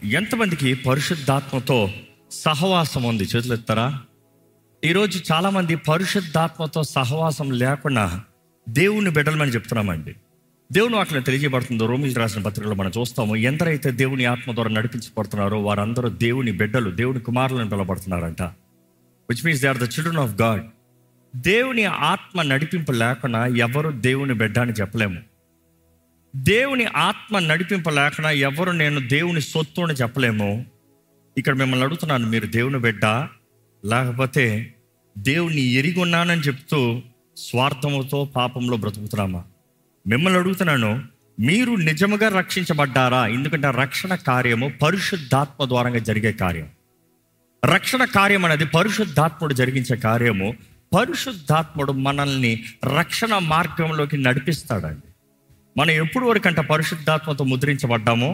ఎంతమందికి పరిశుద్ధాత్మతో సహవాసం ఉంది చేతులు ఎత్తారా ఈరోజు చాలామంది పరిశుద్ధాత్మతో సహవాసం లేకుండా దేవుని బిడ్డలమని చెప్తున్నామండి దేవుని వాటిని తెలియజేయబడుతుందో రోమిల్ రాసిన పత్రికలో మనం చూస్తాము ఎందరైతే దేవుని ఆత్మ ద్వారా నడిపించబడుతున్నారో వారందరూ దేవుని బిడ్డలు దేవుని కుమారులను పిలబడుతున్నారంట which means they are the children of God దేవుని ఆత్మ నడిపింపు లేకుండా ఎవరు దేవుని బిడ్డ అని చెప్పలేము దేవుని ఆత్మ నడిపింపు లేకుండా ఎవరు నేను దేవుని సొత్తు అని చెప్పలేము ఇక్కడ మిమ్మల్ని అడుగుతున్నాను మీరు దేవుని బిడ్డ లేకపోతే దేవుని ఎరిగి ఉన్నానని చెప్తూ స్వార్థముతో పాపంలో బ్రతుకుతున్నామా మిమ్మల్ని అడుగుతున్నాను మీరు నిజముగా రక్షించబడ్డారా ఎందుకంటే రక్షణ కార్యము పరిశుద్ధాత్మ ద్వారంగా జరిగే కార్యం రక్షణ కార్యం అనేది పరిశుద్ధాత్ముడు జరిగించే కార్యము పరిశుద్ధాత్ముడు మనల్ని రక్షణ మార్గంలోకి నడిపిస్తాడండి మనం ఎప్పుడు వరకంట పరిశుద్ధాత్మతో ముద్రించబడ్డామో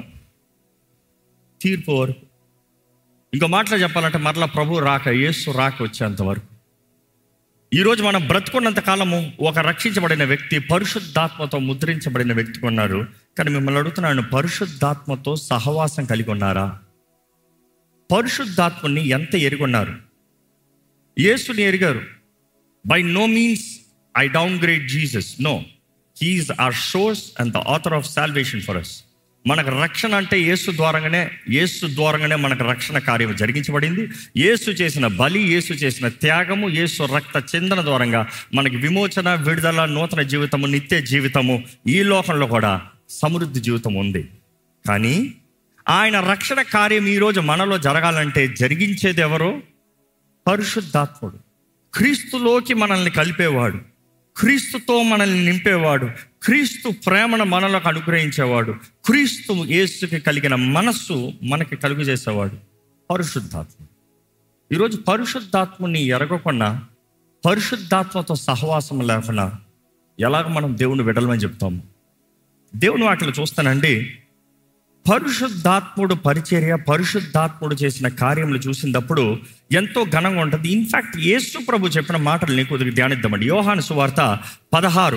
తీర్పు వరకు ఇంకో మాటలో చెప్పాలంటే మరలా ప్రభు రాక యేసు రాక వచ్చేంత వరకు ఈరోజు మనం బ్రతుకున్నంత కాలము ఒక రక్షించబడిన వ్యక్తి పరిశుద్ధాత్మతో ముద్రించబడిన వ్యక్తి ఉన్నారు కానీ మిమ్మల్ని అడుగుతున్నాను పరిశుద్ధాత్మతో సహవాసం కలిగి ఉన్నారా పరిశుద్ధాత్మని ఎంత ఎరుగున్నారు యేసుని ఎరిగారు by no means I downgrade Jesus no he's our source and the author of salvation for us మనకు రక్షణ అంటే యేసు ద్వారంగానే యేసు ద్వారంగానే మనకు రక్షణ కార్యం జరిగించబడింది యేసు చేసిన బలి యేసు చేసిన త్యాగము యేసు రక్త చిందన ద్వారంగా మనకి విమోచన విడుదల నూతన జీవితము నిత్య జీవితము ఈ లోకంలో కూడా సమృద్ధి జీవితం ఉంది కానీ ఆయన రక్షణ కార్యం ఈరోజు మనలో జరగాలంటే జరిగించేది ఎవరు పరిశుద్ధాత్ముడు క్రీస్తులోకి మనల్ని కలిపేవాడు క్రీస్తుతో మనల్ని నింపేవాడు క్రీస్తు ప్రేమను మనలోకి అనుగ్రహించేవాడు క్రీస్తు యేసుకి కలిగిన మనస్సు మనకి కలుగు చేసేవాడు పరిశుద్ధాత్మ ఈరోజు పరిశుద్ధాత్మని ఎరగకుండా పరిశుద్ధాత్మతో సహవాసం లేకుండా ఎలాగ మనం దేవుని విడలమని చెప్తాము దేవుని వాటిలో చూస్తానండి పరిశుద్ధాత్ముడు పరిచర్య పరిశుద్ధాత్ముడు చేసిన కార్యములు చూసినప్పుడు ఎంతో ఘనంగా ఉంటుంది ఇన్ఫాక్ట్ యేసు ప్రభు చెప్పిన మాటలు నీకు కొద్దిగా ధ్యానిద్దామండి యోహాను సువార్త పదహారు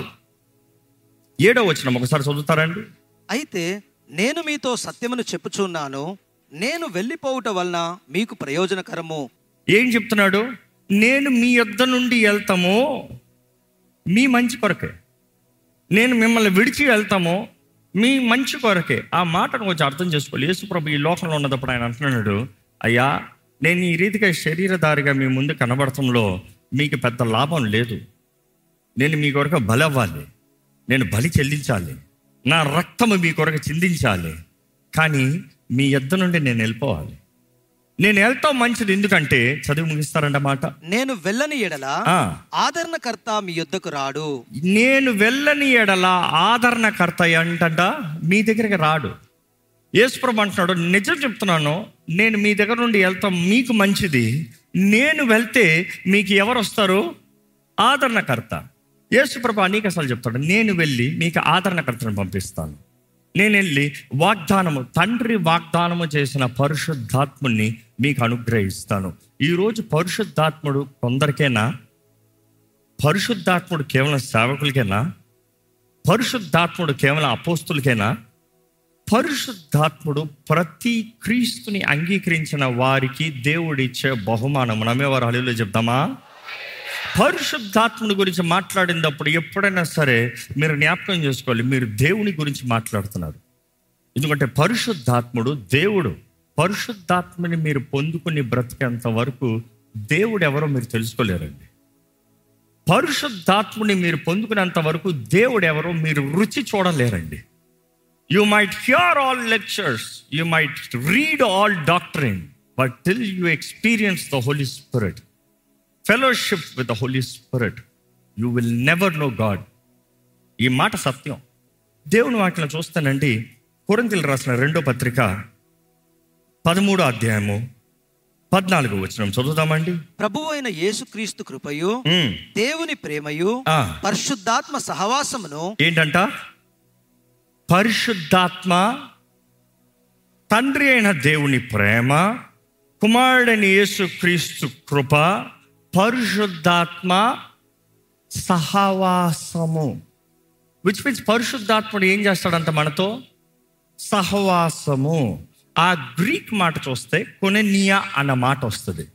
ఏడో వచ్చిన ఒకసారి చదువుతారండి అయితే నేను మీతో సత్యమును చెప్పుచున్నాను నేను వెళ్ళిపోవుట వలన మీకు ప్రయోజనకరము ఏం చెప్తున్నాడు నేను మీ యొద్ద నుండి వెళ్తాము మీ మంచి కొరకే నేను మిమ్మల్ని విడిచి వెళ్తాము మీ మంచి కొరకే ఆ మాటను కొంచెం అర్థం చేసుకోవాలి యేసుప్రభు ఈ లోకంలో ఉన్నప్పుడు ఆయన అంటున్నాడు అయ్యా నేను ఈ రీతిగా శరీరధారిగా మీ ముందు కనబడటంలో మీకు పెద్ద లాభం లేదు నేను మీ కొరకు బలి అవ్వాలి నేను బలి చెల్లించాలి నా రక్తము మీ కొరకు చిందించాలి కానీ మీ యొద్ద నుండి నేను వెళ్ళిపోవాలి నేను వెళ్తాం మంచిది ఎందుకంటే చదివి ముగిస్తారంట మాట నేను వెళ్ళని ఎడల ఆ. ఆదరణకర్త మీ యొద్దకు రాడు నేను వెళ్ళని ఎడల ఆదరణకర్త అంటంట మీ దగ్గరికి రాడు యేసుప్రభు అంటున్నాడు నిజం చెప్తున్నాను నేను మీ దగ్గర నుండి వెళ్తాం మీకు మంచిది నేను వెళ్తే మీకు ఎవరు వస్తారు ఆదరణకర్త యేసుప్రభు అనేక సార్లు చెప్తాడు నేను వెళ్ళి మీకు ఆదరణకర్తను పంపిస్తాను నేను వెళ్ళి వాగ్దానము తండ్రి వాగ్దానము చేసిన పరిశుద్ధాత్ముని మీకు అనుగ్రహిస్తాను ఈరోజు పరిశుద్ధాత్ముడు కొందరికేనా పరిశుద్ధాత్ముడు కేవలం సేవకులకేనా పరిశుద్ధాత్ముడు కేవలం అపోస్తులకేనా పరిశుద్ధాత్ముడు ప్రతి క్రీస్తుని అంగీకరించిన వారికి దేవుడిచ్చే బహుమానం నమ్మేవారు హలీలో చెప్తామా పరిశుద్ధాత్ముడి గురించి మాట్లాడినప్పుడు ఎప్పుడైనా సరే మీరు జ్ఞాపకం చేసుకోవాలి మీరు దేవుని గురించి మాట్లాడుతున్నారు ఎందుకంటే పరిశుద్ధాత్ముడు దేవుడు పరిశుద్ధాత్మని మీరు పొందుకుని బ్రతికేంత వరకు దేవుడు ఎవరో మీరు తెలుసుకోలేరండి పరిశుద్ధాత్ముని మీరు పొందుకునేంత వరకు దేవుడు ఎవరో మీరు రుచి చూడలేరండి you might hear all lectures you might read all doctoring but till you experience the holy spirit fellowship with the holy spirit you will never know God ఈ మాట సత్యం దేవుని వాటిని చూస్తానండి కొరింతలు రాసిన రెండో పత్రిక పదమూడో అధ్యాయము పద్నాలుగు వచ్చిన చదువుదామండి ప్రభు అయిన యేసుక్రీస్తు కృపయు ఉమ్, దేవుని ప్రేమయు ఆ. పరిశుద్ధాత్మ సహవాసమును ఏంటంట పరిశుద్ధాత్మ తండ్రి అయిన దేవుని ప్రేమ కుమారుడైన యేసుక్రీస్తు కృప పరిశుద్ధాత్మ సహవాసము విచ్ మీన్స్ పరిశుద్ధాత్ముడు ఏం చేస్తాడంట మనతో సహవాసము ఆ గ్రీక్ మాట చూస్తే కొనెనియా అన్న మాట వస్తుంది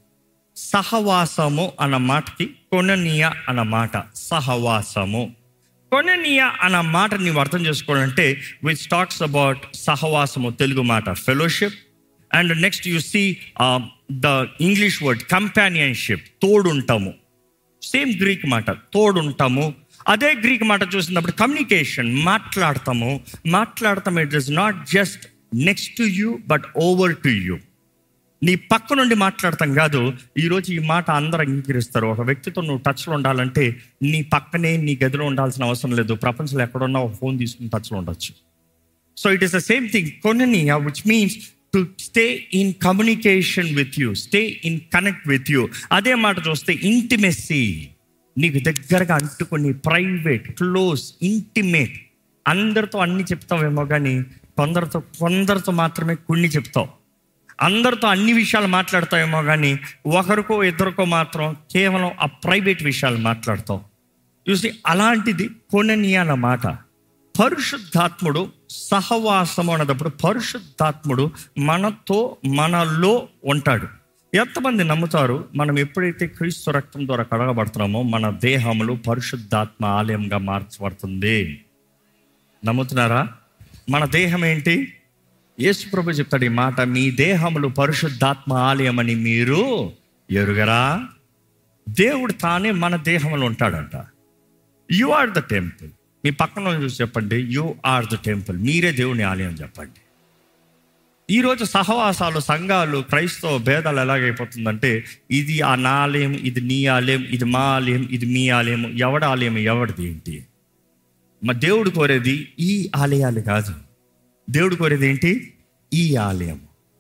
సహవాసము అన్న మాటకి కొననియా అన్న మాట సహవాసము కొననియా అన్న మాట నీవు అర్థం చేసుకోవాలంటే విచ్ టాక్స్ అబౌట్ సహవాసము తెలుగు మాట fellowship and next you see the English word companionship తోడుంటాము సేమ్ గ్రీక్ మాట తోడుంటాము అదే గ్రీక్ మాట చూసినప్పుడు కమ్యూనికేషన్ మాట్లాడతాము మాట్లాడతాం it is not just next to you but over to you నీ పక్క నుండి మాట్లాడతాం కాదు ఈరోజు ఈ మాట అందరూ అంగీకరిస్తారు ఒక వ్యక్తితో నువ్వు టచ్లో ఉండాలంటే నీ పక్కనే నీ గదిలో ఉండాల్సిన అవసరం లేదు ప్రపంచంలో ఎక్కడున్నా ఒక ఫోన్ తీసుకుని టచ్లో ఉండొచ్చు so it is the same thing కొన్ని which means to stay in communication with you stay in connect with you అదే మాట చూస్తే ఇంటిమెస్సీ నీకు దగ్గరగా అంటుకొని ప్రైవేట్ క్లోజ్ ఇంటిమేట్ అందరితో అన్ని చెప్తావేమో కానీ కొందరితో కొందరితో మాత్రమే కొన్ని చెప్తావు అందరితో అన్ని విషయాలు మాట్లాడతావేమో కానీ ఒకరికో ఇద్దరికో మాత్రం కేవలం ఆ ప్రైవేట్ విషయాలు మాట్లాడతావు చూసి అలాంటిది కొనని అన్న మాట పరిశుద్ధాత్ముడు సహవాసము అన్నప్పుడు పరిశుద్ధాత్ముడు మనతో మనలో ఉంటాడు ఎంతమంది నమ్ముతారు మనం ఎప్పుడైతే క్రీస్తు రక్తం ద్వారా కడగబడుతున్నామో మన దేహములు పరిశుద్ధాత్మ ఆలయంగా మార్చబడుతుంది నమ్ముతున్నారా మన దేహం ఏంటి యేసు ప్రభు చెప్తాడు ఈ మాట మీ దేహములు పరిశుద్ధాత్మ ఆలయం అని మీరు ఎరుగరా దేవుడు తానే మన దేహంలో ఉంటాడంట యు ఆర్ ద టెంపుల్ మీ పక్కన వాళ్ళని చూసి చెప్పండి యు ఆర్ ద టెంపుల్ మీరే దేవుని ఆలయం చెప్పండి ఈరోజు సహవాసాలు సంఘాలు క్రైస్తవ భేదాలు ఎలాగైపోతుందంటే ఇది ఆ నా ఆలయం ఇది నీ ఆలయం ఇది మా ఆలయం ఇది మీ ఆలయం ఎవడ ఆలయం ఎవరిది ఏంటి మా దేవుడు కోరేది ఈ ఆలయాలు కాదు దేవుడు కోరేది ఏంటి ఈ ఆలయం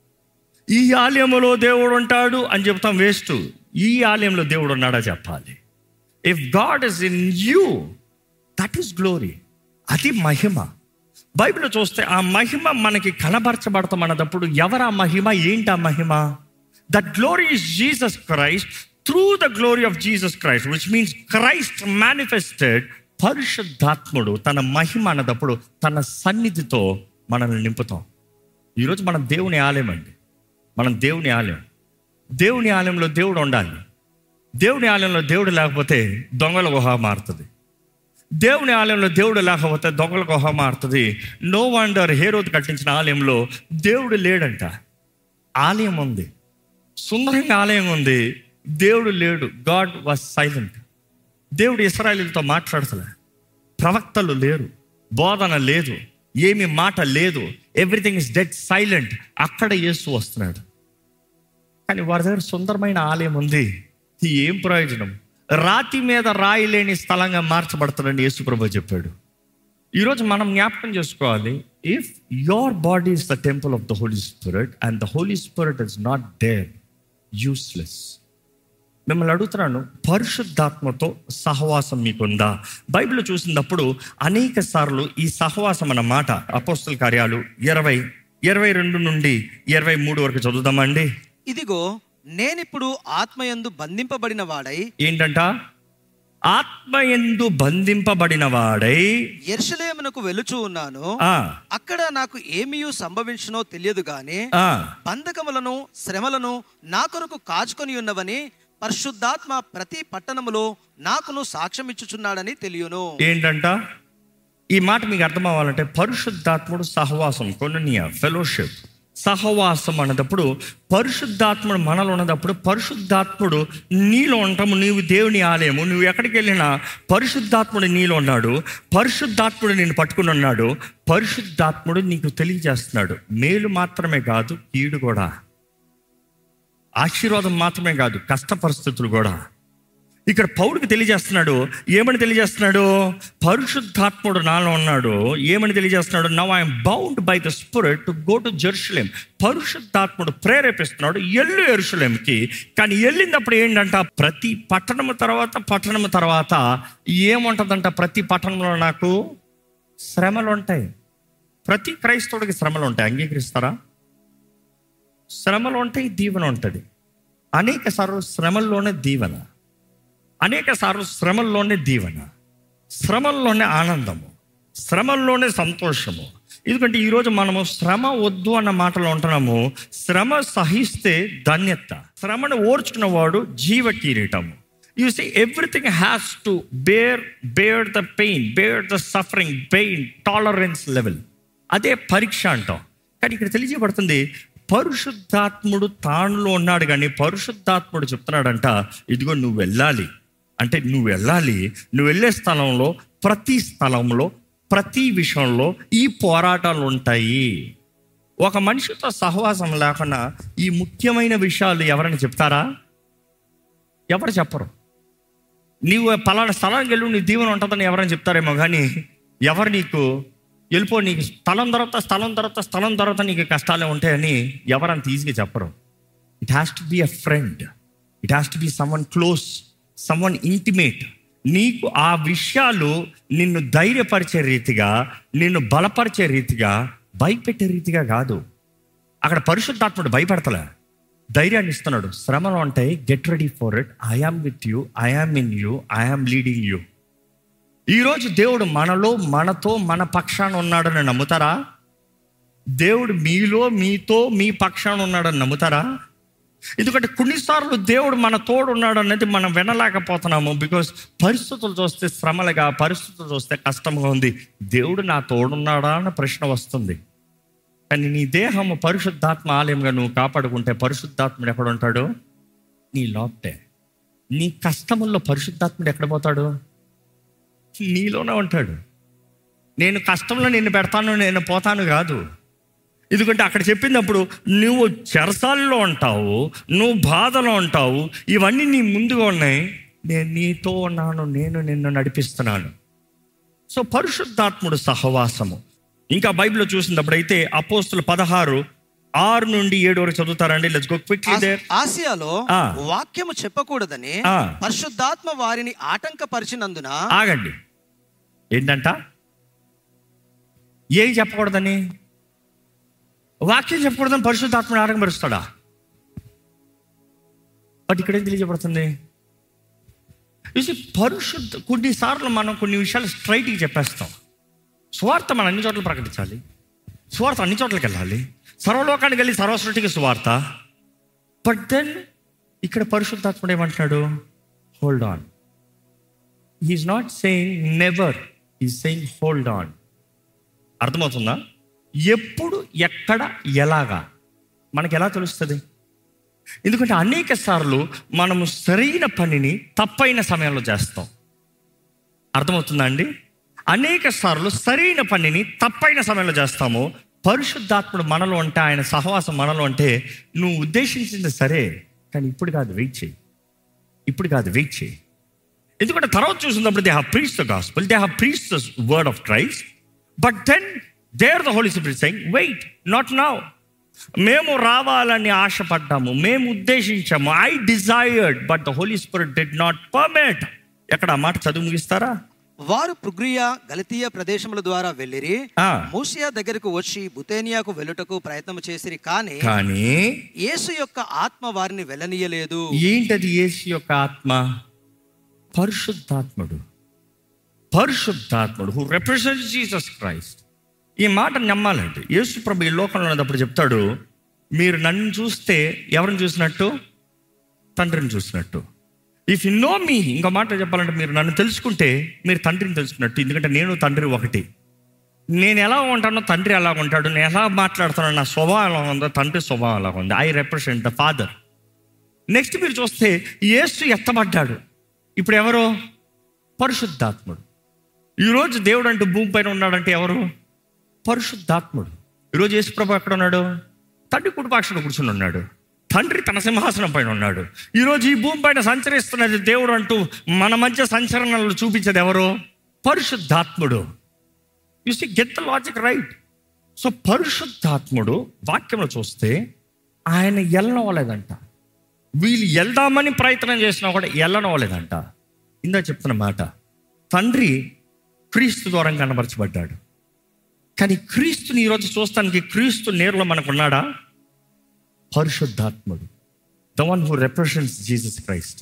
ఈ ఆలయములో దేవుడు ఉంటాడు అని చెప్తాం వేస్ట్ ఈ ఆలయంలో దేవుడు ఉన్నాడా చెప్పాలి if God is in you that is glory అది మహిమ బైబిల్ చూస్తే ఆ మహిమ మనకి కనబరచబడతాం అన్నప్పుడు ఎవరు ఆ మహిమ ఏంటి ఆ మహిమ the glory is Jesus Christ through the glory of Jesus Christ which means Christ manifested పరిశుద్ధాత్ముడు తన మహిమ అన్నదప్పుడు తన సన్నిధితో మనల్ని నింపుతాం ఈరోజు మనం దేవుని ఆలయం అండి మనం దేవుని ఆలయం దేవుని ఆలయంలో దేవుడు ఉండాలి దేవుని ఆలయంలో దేవుడు లేకపోతే దొంగల గుహ మారుతుంది దేవుని ఆలయంలో దేవుడు లేకపోతే దొంగల గుహ మారుతుంది నో వండర్ హేరోద్ కట్టించిన ఆలయంలో దేవుడు లేడంట ఆలయం ఉంది సుందరంగా ఆలయం ఉంది దేవుడు లేడు గాడ్ వాజ్ సైలెంట్ దేవుడు ఇస్రాయలీలతో మాట్లాడతలే ప్రవక్తలు లేరు బోధన లేదు ఏమి మాట లేదు ఎవ్రీథింగ్ ఇస్ డెడ్ సైలెంట్ అక్కడ యేసు వస్తున్నాడు కానీ వారి దగ్గర సుందరమైన ఆలయం ఉంది ఇది ఏం ప్రయోజనం రాతి మీద రాయి లేని స్థలంగా మార్చబడతాడని యేసుప్రభు చెప్పాడు ఈరోజు మనం జ్ఞాపకం చేసుకోవాలి if your body is the temple of the holy spirit and the holy spirit is not there useless మిమ్మల్ని అడుగుతున్నాను పరిశుద్ధాత్మతో సహవాసం మీకుందా బైబిల్ చూసినప్పుడు అనేక సార్లు ఈ సహవాసం అన్న మాట అపోస్తుల కార్యాలు ఇరవై ఇరవై రెండు నుండి ఇరవై మూడు వరకు చదువుదామండి ఇదిగో నేనిప్పుడు ఆత్మయందు బంధింపబడిన వాడై ఏంటంట ఆత్మయందు బంధింపబడిన వాడై ఎర్షలేమునకు వెలుచు ఉన్నాను ఆ, అక్కడ నాకు ఏమీయూ సంభవించునో తెలియదు గాని ఆ, బంధకములను శ్రమలను నా కొరకు కాచుకొని ఉన్నవని పరిశుద్ధాత్మ ప్రతి పట్టణములో నాకును సాక్ష్యం ఇచ్చుచున్నాడని తెలియను ఏంటంట ఈ మాట మీకు అర్థం అవ్వాలంటే పరిశుద్ధాత్ముడు సహవాసం కొననీయ ఫెలోషిప్ సహవాసం అన్నదప్పుడు పరిశుద్ధాత్ముడు మనలో ఉన్నదప్పుడు పరిశుద్ధాత్ముడు నీలో ఉంటాము నీవు దేవుని ఆలయము నువ్వు ఎక్కడికి వెళ్ళినా పరిశుద్ధాత్ముడు నీలో ఉన్నాడు పరిశుద్ధాత్ముడు నేను పట్టుకుని ఉన్నాడు పరిశుద్ధాత్ముడు నీకు తెలియజేస్తున్నాడు మేలు మాత్రమే కాదు కీడు కూడా ఆశీర్వాదం మాత్రమే కాదు కష్ట పరిస్థితులు కూడా ఇక్కడ పౌరుడికి తెలియజేస్తున్నాడు ఏమని తెలియజేస్తున్నాడు పరిశుద్ధాత్ముడు నాలో ఉన్నాడు ఏమని తెలియజేస్తున్నాడు now I'm bound by the spirit to go to Jerusalem పరిశుద్ధాత్ముడు ప్రేరేపిస్తున్నాడు ఎల్లు ఎరుసలేంకి కానీ వెళ్ళినప్పుడు ఏంటంట ప్రతి పట్టణము తర్వాత పట్టణము తర్వాత ఏముంటుందంట ప్రతి పట్టణంలో నాకు శ్రమలు ఉంటాయి ప్రతి క్రైస్తవుడికి శ్రమలు ఉంటాయి అంగీకరిస్తారా శ్రమలు ఉంటాయి దీవెన ఉంటుంది అనేక సార్లు శ్రమల్లోనే దీవెన అనేక సార్లు శ్రమల్లోనే దీవెన శ్రమల్లోనే ఆనందము శ్రమల్లోనే సంతోషము ఎందుకంటే ఈరోజు మనము శ్రమ వద్దు అన్న మాటలో ఉంటున్నాము శ్రమ సహిస్తే ధన్యత శ్రమను ఓర్చుకున్నవాడు జీవ కిరీటము you see everything has to bear bear the pain bear the suffering pain tolerance level అదే పరీక్ష అంటాం కానీ ఇక్కడ తెలియజేయబడుతుంది పరిశుద్ధాత్ముడు తానులో ఉన్నాడు కానీ పరిశుద్ధాత్ముడు చెప్తున్నాడంట ఇదిగో నువ్వు వెళ్ళాలి అంటే నువ్వు వెళ్ళాలి నువ్వు వెళ్ళే స్థలంలో ప్రతి స్థలంలో ప్రతి విషయంలో ఈ పోరాటాలు ఉంటాయి ఒక మనిషితో సహవాసం లేకుండా ఈ ముఖ్యమైన విషయాలు ఎవరైనా చెప్తారా ఎవరు చెప్పరు నీవు పలానా స్థలానికి వెళ్ళు నీ దీవెన ఉంటుందని ఎవరైనా చెప్తారేమో కానీ ఎవరు నీకు వెళ్ళిపో నీకు స్థలం తర్వాత స్థలం తర్వాత స్థలం తర్వాత నీకు కష్టాలే ఉంటాయని ఎవరంత ఈజీగా చెప్పరు it has to be a friend it has to be someone close someone intimate నీకు ఆ విషయాలు నిన్ను ధైర్యపరిచే రీతిగా నిన్ను బలపరిచే రీతిగా భయపెట్టే రీతిగా కాదు అక్కడ పరిశుద్ధాత్ముడు భయపెడతలే ధైర్యాన్ని ఇస్తున్నాడు శ్రమలు ఉంటాయి get ready for it I'm with you I'm in you I'm leading you ఈరోజు దేవుడు మనలో మనతో మన పక్షాన ఉన్నాడని నమ్ముతారా దేవుడు మీలో మీతో మీ పక్షాన ఉన్నాడని నమ్ముతారా ఎందుకంటే కొన్నిసార్లు దేవుడు మన తోడు ఉన్నాడు అనేది మనం వినలేకపోతున్నాము బికాస్ పరిస్థితులు చూస్తే శ్రమలుగా పరిస్థితులు చూస్తే కష్టంగా ఉంది దేవుడు నా తోడున్నాడా అన్న ప్రశ్న వస్తుంది కానీ నీ దేహము పరిశుద్ధాత్మ ఆలయంగా నువ్వు కాపాడుకుంటే పరిశుద్ధాత్ముడు ఎక్కడ ఉంటాడు నీ లోపటే నీ కష్టముల్లో పరిశుద్ధాత్ముడు ఎక్కడ పోతాడు నీలోనే ఉంటాడు నేను కష్టంలో నిన్ను పెడతాను నేను పోతాను కాదు ఎందుకంటే అక్కడ చెప్పినప్పుడు నువ్వు చెరసాల్లో ఉంటావు నువ్వు బాధలో ఉంటావు ఇవన్నీ నీ ముందుగా ఉన్నాయి నేను నీతో ఉన్నాను నేను నిన్ను నడిపిస్తున్నాను సో పరిశుద్ధాత్ముడు సహవాసము ఇంకా బైబిల్లో చూసినప్పుడు అయితే అపోస్తులు పదహారు ఆరు నుండి ఏడు వరకు చదువుతారండి లెట్స్ గో క్విక్లీ దేర్ ఆసియాలో ఆ. వాక్యము చెప్పకూడదని ఆ. పరిశుద్ధాత్మ వారిని ఆటంకపరిచినందున ఆగండి ఏంటంట ఏం చెప్పకూడదని వాక్యం చెప్పకూడదని పరిశుద్ధాత్మని ఆటంకపరుస్తాడా బట్ ఇక్కడ ఏం తెలియజేయబడుతుంది చూసి పరిశుద్ధ కొన్నిసార్లు మనం కొన్ని విషయాలు స్ట్రైట్గా చెప్పేస్తాం స్వార్థ మనం అన్ని చోట్ల ప్రకటించాలి స్వార్థ అన్ని చోట్లకి వెళ్ళాలి సర్వలోకానికి వెళ్ళి సర్వసృష్టికి స్వార్థ బట్ దెన్ ఇక్కడ పరిశుద్ధాత్ముడు ఏమంటున్నాడు hold on he's not saying never is saying hold on అర్థమవుతుందా ఎప్పుడు ఎక్కడ ఎలాగా మనకి ఎలా తెలుస్తుంది ఎందుకంటే అనేక సార్లు మనము సరైన పనిని తప్పైన సమయంలో చేస్తాం అర్థమవుతుందా అండి అనేక సార్లు సరైన పనిని తప్పైన సమయంలో చేస్తాము పరిశుద్ధాత్ముడు మనలో అంటే ఆయన సహవాసం మనలో అంటే నువ్వు ఉద్దేశించింది సరే కానీ ఇప్పుడు కాదు వెయిట్ చేయి ఇప్పుడు కాదు వెయిట్ చేయి ఎందుకంటే తర్వాత చూసినప్పుడు they have preach the gospel they have preach the word of Christ but then there the holy spirit saying wait not now మేము రావాలని ఆశపడ్డాము మేము ఉద్దేశించాము I desired but the holy spirit did not permit ఎక్కడ ఆ మాట చదువు ముగిస్తారా వారు పుగ్రియా గలతీయ ప్రదేశముల ద్వారా వెళ్ళిరి ఆ. మూసియా దగ్గరకు వచ్చి బుతేనియాకు వెళ్ళుటకు ప్రయత్నం చేసిరి కానీ కానీ యేసు యొక్క ఆత్మ వారిని వెళ్ళనీయలేదు ఏంటది యేసు యొక్క ఆత్మ పరిశుద్ధాత్ముడు పరిశుద్ధాత్ముడు హూ రిప్రజెంట్ జీసస్ క్రైస్ట్ ఈ మాట నమ్మాలండి యేసు ప్రభు ఈ లోకంలో ఉన్నప్పుడు చెప్తాడు మీరు నన్ను చూస్తే ఎవరిని చూసినట్టు తండ్రిని చూసినట్టు ఇఫ్ యు నో మీ ఇంకో మాట చెప్పాలంటే మీరు నన్ను తెలుసుకుంటే మీరు తండ్రిని తెలుసుకున్నట్టు ఎందుకంటే నేను తండ్రి ఒకటి నేను ఎలా ఉంటానో తండ్రి ఎలా ఉంటాడు నేను ఎలా మాట్లాడుతానో నా స్వభావం ఎలా ఉందో తండ్రి స్వభావం ఎలా ఉంది I represent the father next మీరు చూస్తే యేసు ఎత్తబడ్డాడు ఇప్పుడు ఎవరు పరిశుద్ధాత్ముడు ఈరోజు దేవుడు అంటూ భూమి పైన ఉన్నాడంటే ఎవరు పరిశుద్ధాత్ముడు ఈరోజు యేసు ప్రభు ఎక్కడ ఉన్నాడు తండ్రి కుటుంబాక్షణ కూర్చుని ఉన్నాడు తండ్రి తన సింహాసనం పైన ఉన్నాడు ఈరోజు ఈ భూమి పైన సంచరిస్తున్నది దేవుడు అంటూ మన మధ్య సంచలనాలు చూపించేది ఎవరు పరిశుద్ధాత్ముడు you see get the logic right so పరిశుద్ధాత్ముడు వాక్యంలో చూస్తే ఆయన ఎల్లనవ్వలేదంట వీళ్ళు వెళ్దామని ప్రయత్నం చేసినా కూడా వెళ్ళనవ్వలేదంట ఇందా చెప్తున్న మాట తండ్రి క్రీస్తు ద్వారా కనబరచబడ్డాడు కానీ క్రీస్తుని ఈరోజు చూస్తానికి క్రీస్తు నేరులో మనకున్నాడా పరిశుద్ధాత్ముడు the one who represents Jesus Christ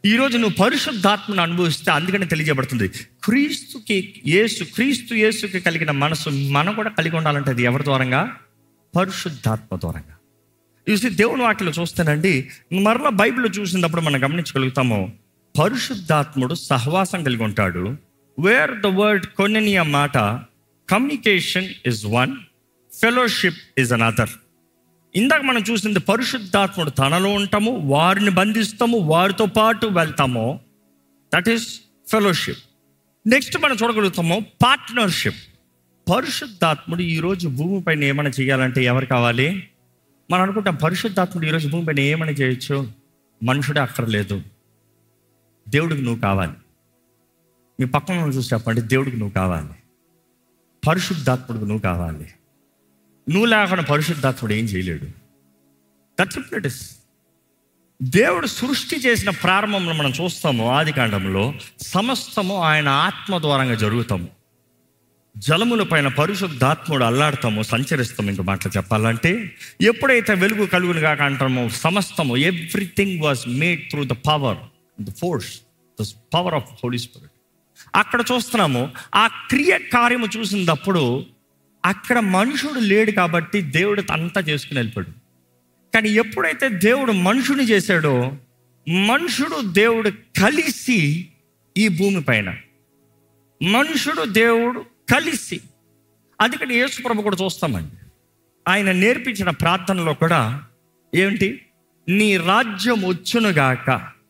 ఈరోజు నువ్వు పరిశుద్ధాత్మను అనుభవిస్తే అందుకని తెలియజేయబడుతుంది క్రీస్తుకి యేసు క్రీస్తు యేసుకి కలిగిన మనసు మనం కూడా కలిగి ఉండాలంటే అది ఎవరి ద్వారంగా పరిశుద్ధాత్మ ద్వారంగా చూసి దేవుని వాక్యలో చూస్తేనండి మరలా బైబిల్లో చూసినప్పుడు మనం గమనించగలుగుతాము పరిశుద్ధాత్ముడు సహవాసం కలిగి ఉంటాడు వేర్ ద వర్డ్ కొన్నని మాట communication is one fellowship is another ఇందాక మనం చూసింది పరిశుద్ధాత్ముడు తనలో ఉంటాము వారిని బంధిస్తాము వారితో పాటు వెళ్తాము దట్ ఈస్ ఫెలోషిప్ నెక్స్ట్ మనం చూడగలుగుతాము పార్ట్నర్షిప్ పరిశుద్ధాత్ముడు ఈరోజు భూమిపైన ఏమైనా చేయాలంటే ఎవరు కావాలి మనం అనుకుంటాం పరిశుద్ధాత్ముడు ఈరోజు భూమిపైన ఏమైనా చేయొచ్చు మనుషుడే అక్కర్లేదు దేవుడికి నువ్వు కావాలి మీ పక్కన ఉన్న చూసి చెప్పండి దేవుడికి నువ్వు కావాలి పరిశుద్ధాత్ముడికి నువ్వు కావాలి నువ్వు లేకుండా పరిశుద్ధాత్ముడు ఏం చేయలేడు దట్స్ ఇట్ ఇస్ దేవుడు సృష్టి చేసిన ప్రారంభంలో మనం చూస్తాము ఆది కాండంలో సమస్తము ఆయన ఆత్మ ద్వారంగా జరుగుతాము జలముల పైన పరిశుద్ధాత్ముడు అల్లాడతాము సంచరిస్తాము ఇంకో మాటలు చెప్పాలంటే ఎప్పుడైతే వెలుగు కలుగును కాక అంటామో సమస్తము everything was made through the power the force the power of Holy Spirit అక్కడ చూస్తున్నాము ఆ క్రియ కార్యము చూసినప్పుడు అక్కడ మనుషుడు లేడు కాబట్టి దేవుడు అంతా చేసుకుని వెళ్ళిపోయాడు కానీ ఎప్పుడైతే దేవుడు మనుషుని చేశాడో మనుషుడు దేవుడు కలిసి ఈ భూమి పైన మనుషుడు దేవుడు కలిసి అందుకని యేసు ప్రభు కూడా చూస్తామండి ఆయన నేర్పించిన ప్రార్థనలో కూడా ఏమిటి నీ రాజ్యం వచ్చునుగాక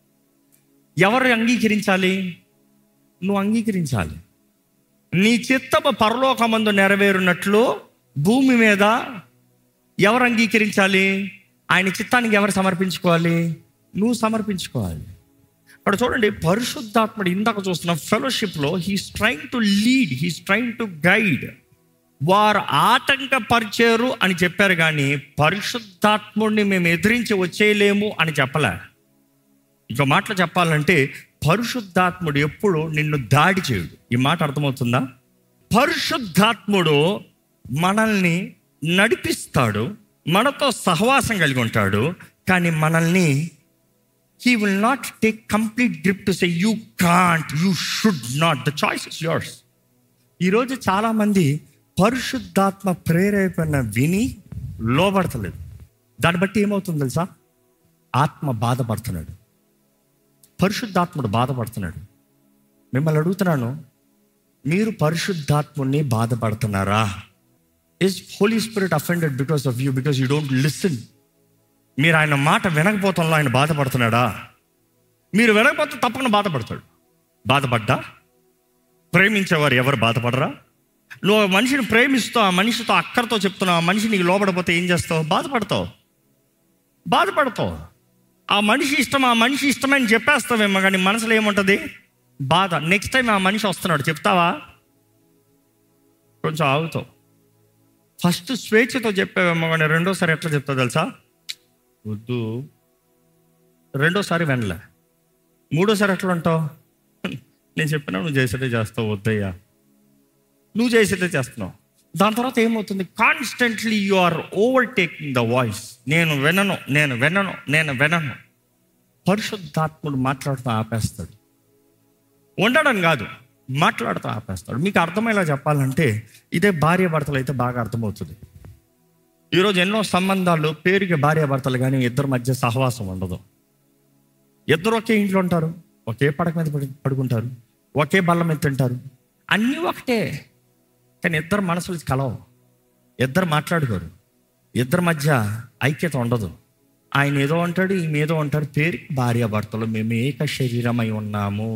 ఎవరు అంగీకరించాలి నువ్వు అంగీకరించాలి నీ చిత్తము పరలోకమందు నెరవేరునట్లు భూమి మీద ఎవరు అంగీకరించాలి ఆయన చిత్తానికి ఎవరు సమర్పించుకోవాలి నువ్వు సమర్పించుకోవాలి అక్కడ చూడండి పరిశుద్ధాత్ముడు ఇందాక చూస్తున్న ఫెలోషిప్లో he's trying to lead he's trying to guide వారు ఆటంకపరిచారు అని చెప్పారు కానీ పరిశుద్ధాత్ముడిని మేము ఎదిరించి వచ్చేయలేము అని చెప్పలే ఇంకో మాటలు చెప్పాలంటే పరిశుద్ధాత్ముడు ఎప్పుడు నిన్ను దాడి చేయడు ఈ మాట అర్థమవుతుందా పరిశుద్ధాత్ముడు మనల్ని నడిపిస్తాడు మనతో సహవాసం కలిగి ఉంటాడు కానీ మనల్ని he will not take complete grip to say you can't you should not the choice is yours ఈరోజు చాలామంది పరిశుద్ధాత్మ ప్రేరేపణ విని లోబడతలేదు దాన్ని బట్టి ఏమవుతుంది తెలుసా ఆత్మ బాధపడుతున్నాడు పరిశుద్ధాత్ముడు బాధపడుతున్నాడు మిమ్మల్ని అడుగుతున్నాను మీరు పరిశుద్ధాత్ముడిని బాధపడుతున్నారా is Holy Spirit offended because of you because you don't listen మీరు ఆయన మాట వినకపోతంలో ఆయన బాధపడుతున్నాడా మీరు వినకపోతే తప్పకుండా బాధపడతాడు బాధపడ్డా ప్రేమించేవారు ఎవరు బాధపడరా నువ్వు ఆ మనిషిని ప్రేమిస్తూ ఆ మనిషితో అక్కడితో చెప్తున్నావు ఆ మనిషి నీకు లోపడిపోతే ఏం చేస్తావు బాధపడతావు బాధపడతావు ఆ మనిషి ఇష్టం ఆ మనిషి ఇష్టమని చెప్పేస్తావేమో కానీ మనసులో ఏముంటుంది బాధ నెక్స్ట్ టైం ఆ మనిషి వస్తున్నాడు చెప్తావా కొంచెం ఆగుతావు ఫస్ట్ స్వేచ్ఛతో చెప్పావేమో కానీ రెండోసారి ఎట్లా చెప్తావు తెలుసా వద్దు రెండోసారి వినలే మూడోసారి ఎట్లా ఉంటావు నేను చెప్పినా నువ్వు చేసేదే చేస్తావు వద్దయ్యా నువ్వు చేసేదే చేస్తున్నావు దాని తర్వాత ఏమవుతుంది constantly you are overtaking the voice నేను వినను నేను వినను నేను వినను పరిశుద్ధాత్ముడు మాట్లాడుతూ ఆపేస్తాడు ఉండడం కాదు మాట్లాడుతూ ఆపేస్తాడు మీకు అర్థమయ్యేలా చెప్పాలంటే ఇదే భార్య భర్తలు అయితే బాగా అర్థమవుతుంది ఈరోజు ఎన్నో సంబంధాలు పేరుకి భార్య భర్తలు కానీ ఇద్దరి మధ్య సహవాసం ఉండదు ఇద్దరు ఒకే ఇంట్లో ఉంటారు ఒకే పడక మీద పడు- పడుకుంటారు ఒకే బల్ల మీద తింటారు అన్నీ ఒకటే కానీ ఇద్దరు మనసులు కలవు ఇద్దరు మాట్లాడుకోరు ఇద్దరి మధ్య ఐక్యత ఉండదు ఆయన ఏదో అంటాడు ఈమె ఏదో అంటాడు పేరుకి భార్య భర్తలు మేము ఏక శరీరమై ఉన్నాము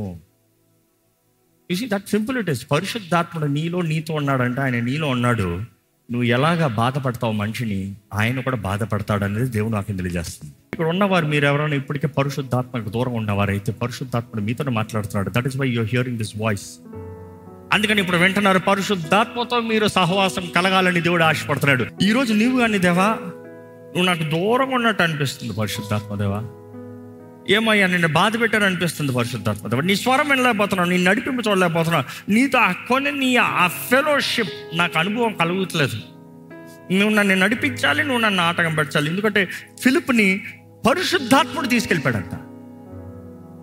చూసి దట్ సింపుల్ ఇట్ ఇస్ పరిశుద్ధాత్ముడు నీలో నీతో ఉన్నాడంటే ఆయన నీలో ఉన్నాడు నువ్వు ఎలాగా బాధపడతావు మనిషిని ఆయన కూడా బాధపడతాడు అనేది దేవుడు నాకు తెలియజేస్తుంది ఇక్కడ ఉన్నవారు మీరు ఎవరైనా ఇప్పటికే పరిశుద్ధాత్మకు దూరం ఉన్నవారైతే పరిశుద్ధాత్ముడు మీతో మాట్లాడుతున్నాడు that is why you're hearing this voice అందుకని ఇప్పుడు వింటున్నారు పరిశుద్ధాత్మతో మీరు సహవాసం కలగాలని దేవుడు ఆశపడుతున్నాడు ఈ రోజు నీవు కానీ దేవా నువ్వు నాకు దూరంగా ఉన్నట్టు అనిపిస్తుంది పరిశుద్ధాత్మ దేవా ఏమయ్యా నిన్ను బాధ పెట్టారు అనిపిస్తుంది పరిశుద్ధాత్మ దేవా నీ స్వరం వినలేకపోతున్నావు నీ నడిపింపు చూడలేకపోతున్నావు నీతో ఆ కొన్ని నీ ఆ ఫెలోషిప్ నాకు అనుభవం కలుగుతలేదు నువ్వు నన్ను నడిపించాలి నువ్వు నన్ను ఆటకం పెట్టాలి ఎందుకంటే ఫిలిప్ని పరిశుద్ధాత్ముడు తీసుకెళ్ళిపోయాడంట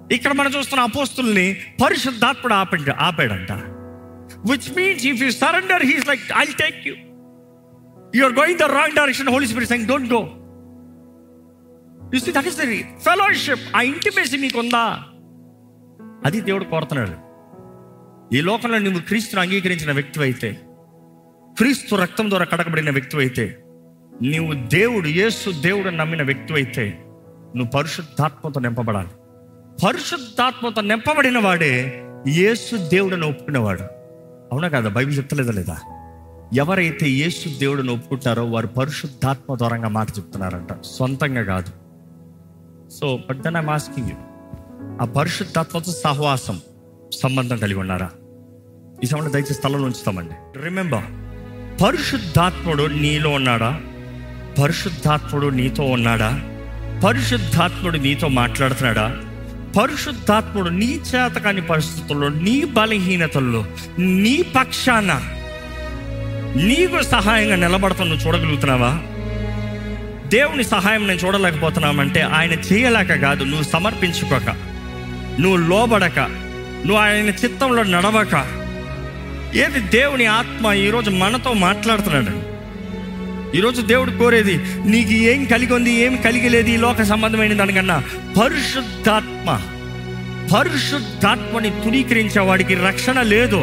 ఇక్కడ మనం చూస్తున్న అపోస్తుల్ని పరిశుద్ధాత్ముడు ఆపండి ఆపాడంట which means if you surrender he's like I take you you're going the wrong direction Holy spirit saying don't go you see that is the fellowship ఆ ఇంటిమేసి నీకు ఉందా అది దేవుడు కోరుతున్నాడు ఈ లోకంలో నువ్వు క్రీస్తును అంగీకరించిన వ్యక్తి అయితే క్రీస్తు రక్తం ద్వారా కడకబడిన వ్యక్తి అయితే నీవు దేవుడు యేసు దేవుడు నమ్మిన వ్యక్తి అయితే నువ్వు పరిశుద్ధాత్మతో నింపబడాలి పరిశుద్ధాత్మతో నింపబడిన వాడే యేసు దేవుడని ఒప్పుకునేవాడు అవునా కదా బైబిల్ చెప్తలేదా లేదా ఎవరైతే యేసు దేవుడిని ఒప్పుకుంటారో వారు పరిశుద్ధాత్మ ద్వారంగా మాట చెప్తున్నారంట సొంతంగా కాదు so but then I'm asking you ఆ పరిశుద్ధాత్మతో సహవాసం సంబంధం కలిగి ఉన్నారా ఈ సమయంలో దయచేసి స్థలంలో ఉంచుతామండి రిమెంబర్ పరిశుద్ధాత్ముడు నీలో ఉన్నాడా పరిశుద్ధాత్ముడు నీతో ఉన్నాడా పరిశుద్ధాత్ముడు నీతో మాట్లాడుతున్నాడా పరిశుద్ధాత్ముడు నీ చేత కాని పరిస్థితుల్లో నీ బలహీనతల్లో నీ పక్షాన నీకు సహాయంగా నిలబడతాను నువ్వు చూడగలుగుతున్నావా దేవుని సహాయం నేను చూడలేకపోతున్నామంటే ఆయన చేయలేక కాదు నువ్వు సమర్పించుకోక నువ్వు లోబడక నువ్వు ఆయన చిత్తంలో నడవక ఏది దేవుని ఆత్మ ఈరోజు మనతో మాట్లాడుతున్నాడు ఈరోజు దేవుడు కోరేది నీకు ఏం కలిగి ఉంది ఏం కలిగి లేదు ఈ లోక సంబంధమైన దానికన్నా పరిశుద్ధాత్మ పరిశుద్ధాత్మని తునీకరించే వాడికి రక్షణ లేదు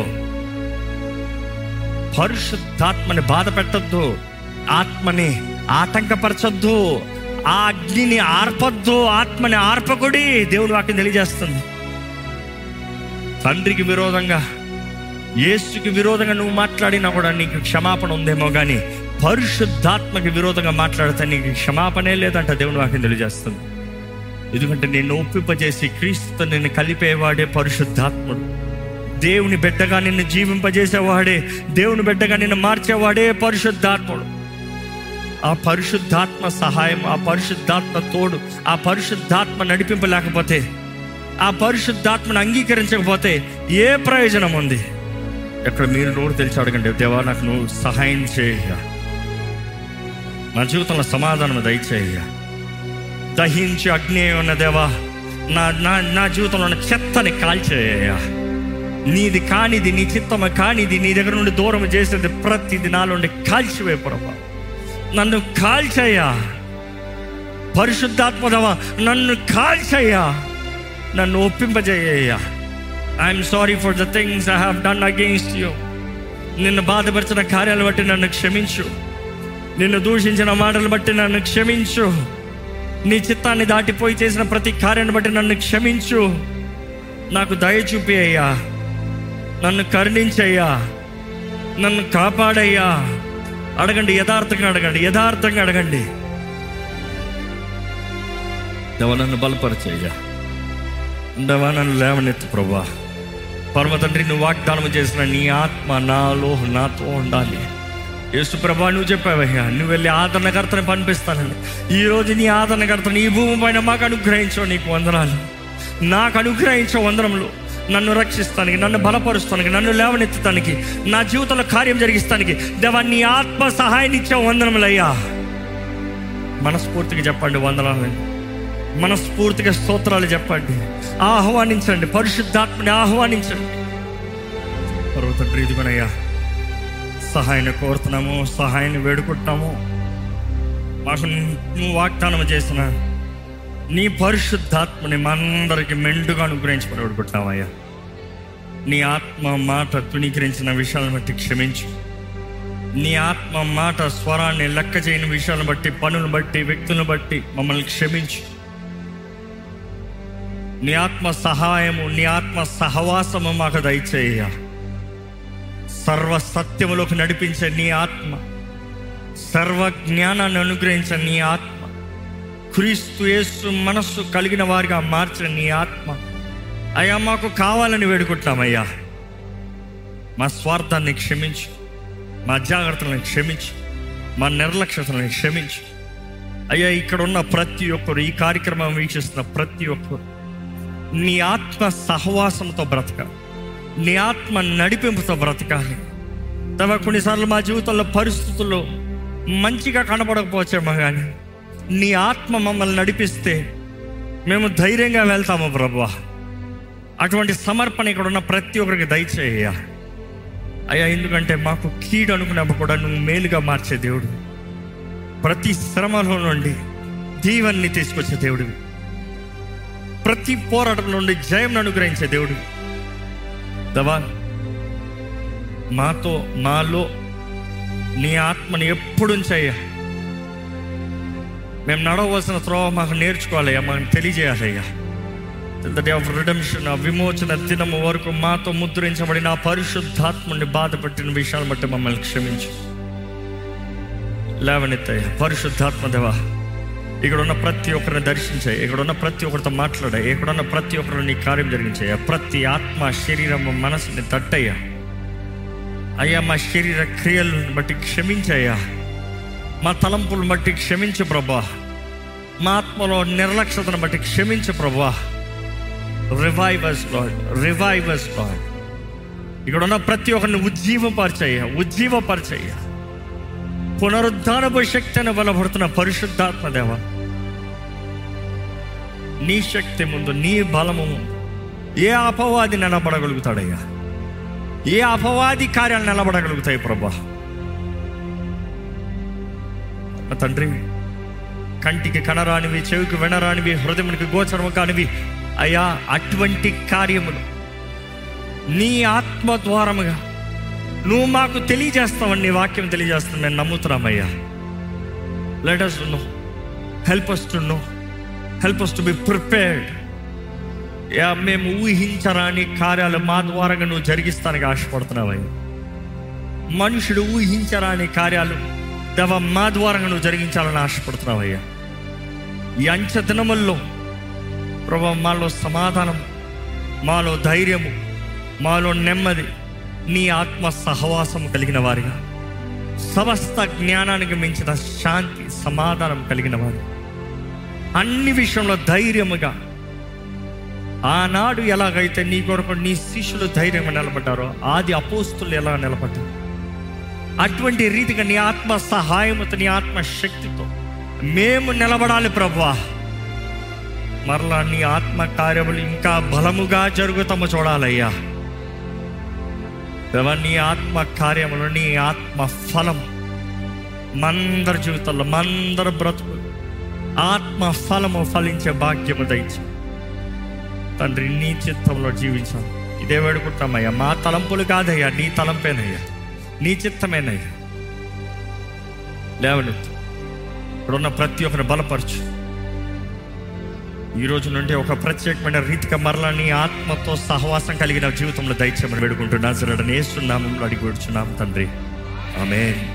పరిశుద్ధాత్మని బాధ పెట్టద్దు ఆత్మని ఆటంకపరచొద్దు ఆ అగ్నిని ఆర్పొద్దు ఆత్మని ఆర్పకుడి దేవుడు వాక్యం తెలియజేస్తుంది తండ్రికి విరోధంగా యేసుకి విరోధంగా నువ్వు మాట్లాడినా కూడా నీకు క్షమాపణ ఉందేమో కానీ పరిశుద్ధాత్మకి విరోధంగా మాట్లాడితే నీకు క్షమాపణే లేదంట దేవుని వాక్యం తెలియజేస్తుంది ఎందుకంటే నేను ఒప్పింపజేసి క్రీస్తుతో నిన్ను కలిపేవాడే పరిశుద్ధాత్ముడు దేవుని బిడ్డగా నిన్ను జీవింపజేసేవాడే దేవుని బిడ్డగా నిన్ను మార్చేవాడే పరిశుద్ధాత్ముడు ఆ పరిశుద్ధాత్మ సహాయం ఆ పరిశుద్ధాత్మ తోడు ఆ పరిశుద్ధాత్మ నడిపింపు లేకపోతే ఆ పరిశుద్ధాత్మను అంగీకరించకపోతే ఏ ప్రయోజనం ఉంది ఎక్కడ మీరు నోరు తెలిసి అడగండి దేవా నాకు నువ్వు సహాయం చేయ నా జీవితంలో సమాధానం దయచేయ దహించి అగ్ని ఉన్న దేవా నా నా నా జీవితంలో ఉన్న చెత్తని కాల్చేయ నీది కానిది నీ చిత్తమ కానిది నీ దగ్గర నుండి దూరం చేసేది ప్రతిది నాలో నుండి కాల్చివే ప్రభా నన్ను కాల్చయ్యా పరిశుద్ధాత్మదవా నన్ను కాల్చయ్యా నన్ను ఒప్పింపజేయ్యా I'm sorry for the things I have done against you నిన్ను బాధపరిచిన కార్యాలు బట్టి నన్ను క్షమించు నిన్ను దూషించిన మాటలు బట్టి నన్ను క్షమించు నీ చిత్తాన్ని దాటిపోయి చేసిన ప్రతి కార్యాన్ని బట్టి నన్ను క్షమించు నాకు దయ చూపి అయ్యా నన్ను కరుణించయ్యా నన్ను కాపాడయ్యా అడగండి యథార్థంగా అడగండి యథార్థంగా అడగండి దేవా నన్ను బలపరిచయ్యా ఉండవా నన్ను లేవనెత్తు ప్రభా పరమ తండ్రి నువ్వు వాగ్దానం చేసిన నీ ఆత్మ నాలో నాతో ఉండాలి యేసు ప్రభా నువ్వు చెప్పావయ్యా నువ్వు వెళ్ళి ఆదరణకర్తని పంపిస్తానని ఈ రోజు నీ ఆదరణకర్తని ఈ భూమి పైన మాకు అనుగ్రహించవు నీకు వందనాలు నాకు అనుగ్రహించే వందనములు నన్ను రక్షిస్తానికి నన్ను బలపరుస్తానికి నన్ను లేవనెత్తుతానికి నా జీవితంలో కార్యం జరిగిస్తానికి దేవా నీ ఆత్మ సహాయాన్ని ఇచ్చే వందనములయ్యా మనస్ఫూర్తిగా చెప్పండి వందనాలని మనస్ఫూర్తిగా స్తోత్రాలు చెప్పండి ఆహ్వానించండి పరిశుద్ధాత్మని ఆహ్వానించండి పర్వత ప్రీతిమనయ్యా సహాయాన్ని కోరుతున్నాము సహాయాన్ని వేడుకుంటున్నాము మాకు నువ్వు వాగ్దానం చేసిన నీ పరిశుద్ధాత్మని మనందరికి మెండుగా అనుగ్రహించమని వేడుకుంటున్నామయ్యా నీ ఆత్మ మాట తుణీకరించిన విషయాలను బట్టి క్షమించు నీ ఆత్మ మాట స్వరాన్ని లెక్క చేయని విషయాలను బట్టి పనులను బట్టి వ్యక్తులను బట్టి మమ్మల్ని క్షమించు నీ ఆత్మ సహాయము నీ ఆత్మ సహవాసము మాకు దయచేయ సర్వ సత్యములోకి నడిపించే నీ ఆత్మ సర్వ జ్ఞానాన్ని అనుగ్రహించే నీ ఆత్మ క్రీస్తు యేసు మనస్సు కలిగిన వారిగా మార్చిన నీ ఆత్మ అయ్యా మాకు కావాలని వేడుకుంటున్నామయ్యా మా స్వార్థాన్ని క్షమించు మా జాగ్రత్తలను క్షమించు మా నిర్లక్ష్యతలను క్షమించు అయ్యా ఇక్కడ ఉన్న ప్రతి ఒక్కరు ఈ కార్యక్రమం వీక్షిస్తున్న ప్రతి ఒక్కరు నీ ఆత్మ సహవాసంతో బ్రతకాలి నీ ఆత్మ నడిపింపుతో బ్రతకాలి తమ కొన్నిసార్లు మా జీవితంలో పరిస్థితుల్లో మంచిగా కనపడకపోవచ్చేమో కానీ నీ ఆత్మ మమ్మల్ని నడిపిస్తే మేము ధైర్యంగా వెళ్తాము ప్రభా అటువంటి సమర్పణ ఇక్కడ ఉన్న ప్రతి ఒక్కరికి దయచేయ అయ్యా ఎందుకంటే మాకు కీడు అనుకున్నప్పుడు కూడా నువ్వు మేలుగా మార్చే దేవుడు ప్రతి శ్రమలో నుండి దీవెన్ని తీసుకొచ్చే దేవుడు ప్రతి పోరాటం నుండి జయం అనుగ్రహించే దేవుడు దవా మాతో మాలో నీ ఆత్మని ఎప్పుడు ఉంచయ్యా మేము నడవలసిన త్రోవ మాకు నేర్చుకోవాలయ్యా మాకు తెలియజేయాలయ్యా ద డే ఆఫ్ రిడమ్షన్ ఆ విమోచన దినము వరకు మాతో ముద్రించబడిన ఆ పరిశుద్ధాత్మని బాధపెట్టిన విషయాలను బట్టి మమ్మల్ని క్షమించు లేవనెత్తయ్యా పరిశుద్ధాత్మ దేవా ఇక్కడ ఉన్న ప్రతి ఒక్కరిని దర్శించాయి ఇక్కడ ఉన్న ప్రతి ఒక్కరితో మాట్లాడాయి ఇక్కడ ఉన్న ప్రతి ఒక్కరిని నీ కార్యం జరిగించాయా ప్రతి ఆత్మ శరీరం మనసుని తట్టయ్యా అయ్యా మా శరీర క్రియలను బట్టి క్షమించయ్యా మా తలంపులను బట్టి క్షమించు ప్రభా మా ఆత్మలో నిర్లక్ష్యతను బట్టి క్షమించు ప్రభా రివైవర్స్ లాడ్ రివైవర్స్ లాడ్ ఇక్కడ ఉన్న ప్రతి ఒక్కరిని ఉజ్జీవపరచయ్యా ఉజ్జీవపరచయ్యా పునరుద్ధానపు శక్తిని బలపడుతున్న పరిశుద్ధాత్మ దేవ నీ శక్తి ముందు నీ బలము ముందు ఏ అపవాది నిలబడగలుగుతాడయ్యా ఏ అపవాది కార్యాలు నిలబడగలుగుతాయి ప్రభా నా తండ్రి కంటికి కనరానివి చెవికి వినరానివి హృదయానికి గోచరము కానివి అయ్యా అటువంటి కార్యములు నీ ఆత్మ ద్వారముగా నువ్వు మాకు తెలియజేస్తావని నీ వాక్యం తెలియజేస్తాను మేము నమ్ముతున్నామయ్యా let us know help us to know help us to be prepared యా మేము ఊహించరాని కార్యాలు మా ద్వారాగా నువ్వు జరిగిస్తానికి ఆశపడుతున్నావయ్యా మనుషుడు ఊహించరాని కార్యాలు దేవ మా ద్వారంగా నువ్వు జరిగించాలని ఆశపడుతున్నావయ్యా ఈ అంచె దినముల్లో ప్రభా మాలో సమాధానం మాలో ధైర్యము మాలో నెమ్మది నీ ఆత్మ సహవాసం కలిగిన వారిగా సమస్త జ్ఞానానికి మించిన శాంతి సమాధానం కలిగిన వారు అన్ని విషయంలో ధైర్యముగా ఆనాడు ఎలాగైతే నీ కొరకు నీ శిష్యులు ధైర్యంగా నిలబడ్డారో ఆది అపోస్తులు ఎలా నిలబడ్డారు అటువంటి రీతిగా నీ ఆత్మ సహాయముతో నీ ఆత్మ శక్తితో మేము నిలబడాలి ప్రభా మరలా నీ ఆత్మ కార్యములు ఇంకా బలముగా జరుగుతాము చూడాలయ్యా దేవా, నీ ఆత్మ కార్యములు నీ ఆత్మ ఫలం మందరి జీవితంలో మందరి బ్రతుకు ఆత్మ ఫలము ఫలించే భాగ్యము దయచి తండ్రి నీ చిత్తంలో జీవించాలి ఇదే వేడుకుంటామయ్యా మా తలంపులు కాదయ్యా నీ తలంపేనయ్యా నీ చిత్తమేనయ్యా లేవనెత్తు ఇక్కడున్న ప్రతి ఒక్కరిని బలపరచు ఈ రోజు నుండి ఒక ప్రత్యేకమైన రీతిగా మరలా నీ ఆత్మతో సహవాసం కలిగిన జీవితంలో దయచేయమని వేడుకుంటున్నా సరే నేస్తున్నాము అడిగి వేడుచున్నాం తండ్రి ఆమె